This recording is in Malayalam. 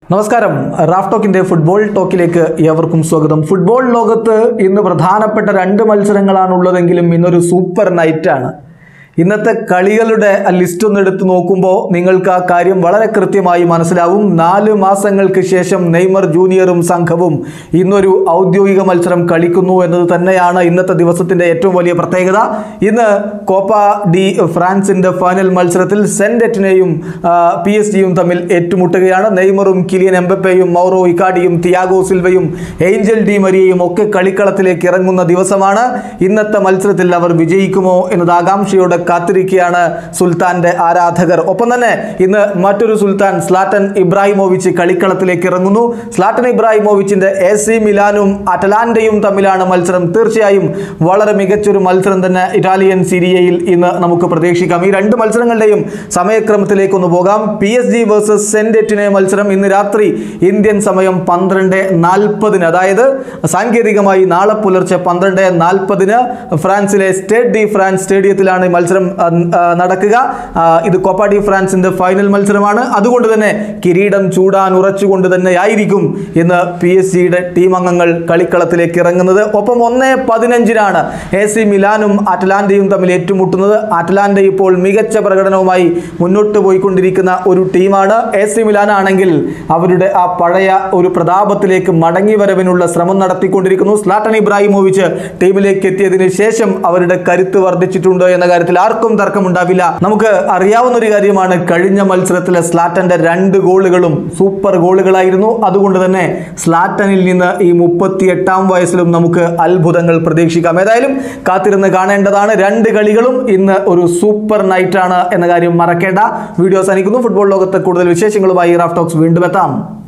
നമസ്കാരം റാഫ് ടോക്കിന്റെ ഫുട്ബോൾ ടോക്കിലേക്ക് ഏവർക്കും സ്വാഗതം ഫുട്ബോൾ ലോകത്ത് ഇന്ന് പ്രധാനപ്പെട്ട രണ്ട് മത്സരങ്ങളാണ് ഉള്ളതെങ്കിലും ഇന്നൊരു സൂപ്പർ നൈറ്റാണ് ഇന്നത്തെ കളികളുടെ ലിസ്റ്റ് ഒന്ന് എടുത്ത് നോക്കുമ്പോൾ നിങ്ങൾക്ക് ആ കാര്യം വളരെ കൃത്യമായി മനസ്സിലാവും നാല് മാസങ്ങൾക്ക് ശേഷം നെയ്മർ ജൂനിയറും സംഘവും ഇന്നൊരു ഔദ്യോഗിക മത്സരം കളിക്കുന്നു എന്നത് തന്നെയാണ് ഇന്നത്തെ ദിവസത്തിന്റെ ഏറ്റവും വലിയ പ്രത്യേകത ഇന്ന് കോപ്പ ഡി ഫ്രാൻസിന്റെ ഫൈനൽ മത്സരത്തിൽ സെൻഡെറ്റിനെയും പി എസ് ജിയും തമ്മിൽ ഏറ്റുമുട്ടുകയാണ് നെയ്മറും കിലിയൻ എംബപ്പയും മൗറോ ഇക്കാഡിയും തിയാഗോ സിൽവയും ഏഞ്ചൽ ഡി മരിയയും ഒക്കെ കളിക്കളത്തിലേക്ക് ഇറങ്ങുന്ന ദിവസമാണ് ഇന്നത്തെ മത്സരത്തിൽ അവർ വിജയിക്കുമോ എന്നത് ആകാംക്ഷയോടെ കാത്തിരിക്കുകയാണ് സുൽത്താന്റെ ആരാധകർ ഒപ്പം തന്നെ ഇന്ന് മറ്റൊരു സുൽത്താൻ സ്ലാറ്റൻ ഇബ്രാഹിമോവിച്ച് കളിക്കളത്തിലേക്ക് ഇറങ്ങുന്നു സ്ലാറ്റൻ ഇബ്രാഹിമോവിച്ചിന്റെ എ സി മിലാനും അറ്റലാന്റയും തമ്മിലാണ് മത്സരം തീർച്ചയായും വളരെ മികച്ചൊരു മത്സരം തന്നെ ഇറ്റാലിയൻ സീരിയയിൽ ഇന്ന് നമുക്ക് പ്രതീക്ഷിക്കാം ഈ രണ്ട് മത്സരങ്ങളുടെയും സമയക്രമത്തിലേക്ക് ഒന്ന് പോകാം പി എസ് ജി വേഴ്സസ് സെൻഡെറ്റിനെ മത്സരം ഇന്ന് രാത്രി ഇന്ത്യൻ സമയം പന്ത്രണ്ട് നാൽപ്പതിന് അതായത് സാങ്കേതികമായി നാളെ പുലർച്ചെ പന്ത്രണ്ട് നാൽപ്പതിന് ഫ്രാൻസിലെ സ്റ്റേറ്റ് ഡി ഫ്രാൻസ് സ്റ്റേഡിയത്തിലാണ് ഈ മത്സരം ആ, ആ, നടക്കുക ആ, ഇത് കോപ്പ ഡി ഫ്രാൻസിന്റെ ഫൈനൽ മത്സരമാണ് അതുകൊണ്ട് തന്നെ കിരീടം ചൂടാൻ ഉറച്ചുകൊണ്ട് തന്നെ ആയിരിക്കും ഇന്ന് പി എസ് സിയുടെ ടീം അംഗങ്ങൾ കളിക്കളത്തിലേക്ക് ഇറങ്ങുന്നത് ഒപ്പം ഒന്ന് പതിനഞ്ചിനാണ് എ സി മിലാനും അറ്റ്ലാന്റയും തമ്മിൽ ഏറ്റുമുട്ടുന്നത് അറ്റ്ലാന്റ ഇപ്പോൾ മികച്ച പ്രകടനവുമായി മുന്നോട്ട് പോയിക്കൊണ്ടിരിക്കുന്ന ഒരു ടീമാണ് എ സി മിലാൻ ആണെങ്കിൽ അവരുടെ ആ പഴയ ഒരു പ്രതാപത്തിലേക്ക് മടങ്ങി വരവിനുള്ള ശ്രമം നടത്തിക്കൊണ്ടിരിക്കുന്നു സ്ലാട്ടൻ ഇബ്രാഹിമോവിച്ച് ടീമിലേക്ക് എത്തിയതിന് ശേഷം അവരുടെ കരുത്ത് വർദ്ധിച്ചിട്ടുണ്ട് എന്ന കാര്യത്തിൽ ആർക്കും തർക്കമുണ്ടാവില്ല നമുക്ക് അറിയാവുന്ന ഒരു കാര്യമാണ് കഴിഞ്ഞ മത്സരത്തിലെ സ്ലാറ്റന്റെ രണ്ട് ഗോളുകളും സൂപ്പർ ഗോളുകളായിരുന്നു അതുകൊണ്ട് തന്നെ സ്ലാറ്റനിൽ നിന്ന് ഈ മുപ്പത്തി എട്ടാം വയസ്സിലും നമുക്ക് അത്ഭുതങ്ങൾ പ്രതീക്ഷിക്കാം ഏതായാലും കാത്തിരുന്ന് കാണേണ്ടതാണ് രണ്ട് കളികളും ഇന്ന് ഒരു സൂപ്പർ നൈറ്റ് ആണ് എന്ന കാര്യം മറക്കേണ്ട വീഡിയോ അവസാനിക്കുന്നു ഫുട്ബോൾ ലോകത്തെ കൂടുതൽ വിശേഷങ്ങളുമായി റാഫ് ടോക്സ് വീണ്ടും എത്താം